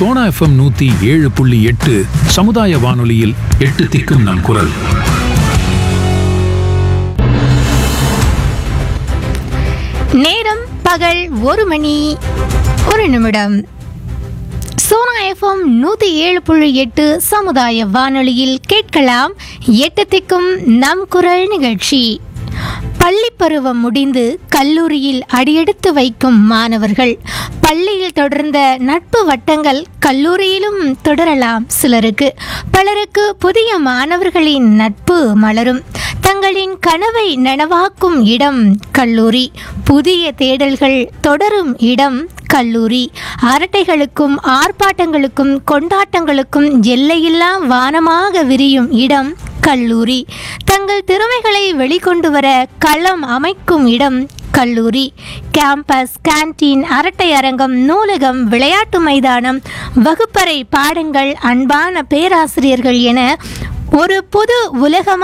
Sona FM நூத்தி ஏழு புள்ளி எட்டு சமுதாய வானொலியில் எட்டு திக்கும் நம் குரல் நேரம் பகல் ஒரு மணி ஒரு நிமிடம் சோனா எஃப்எம் நூற்றி ஏழு புள்ளி எட்டு சமுதாய வானொலியில் கேட்கலாம் எட்டு திக்கும் நம் குரல் நிகழ்ச்சி பள்ளி பருவம் முடிந்து கல்லூரியில் அடியெடுத்து வைக்கும் மாணவர்கள் பள்ளியில் தொடர்ந்த நட்பு வட்டங்கள் கல்லூரியிலும் தொடரலாம் சிலருக்கு பலருக்கு புதிய மாணவர்களின் நட்பு மலரும் தங்களின் கனவை நனவாக்கும் இடம் கல்லூரி புதிய தேடல்கள் தொடரும் இடம் கல்லூரி அரட்டைகளுக்கும் ஆர்ப்பாட்டங்களுக்கும் கொண்டாட்டங்களுக்கும் எல்லையில்லா வானமாக விரியும் இடம் கல்லூரி தங்கள் திறமைகளை வெளிக்கொண்டு வர களம் அமைக்கும் இடம் கல்லூரி கேம்பஸ் கேண்டீன் அரட்டை அரங்கம் நூலகம் விளையாட்டு மைதானம் வகுப்பறை பாடங்கள் அன்பான பேராசிரியர்கள் என ஒரு புது உலகமாக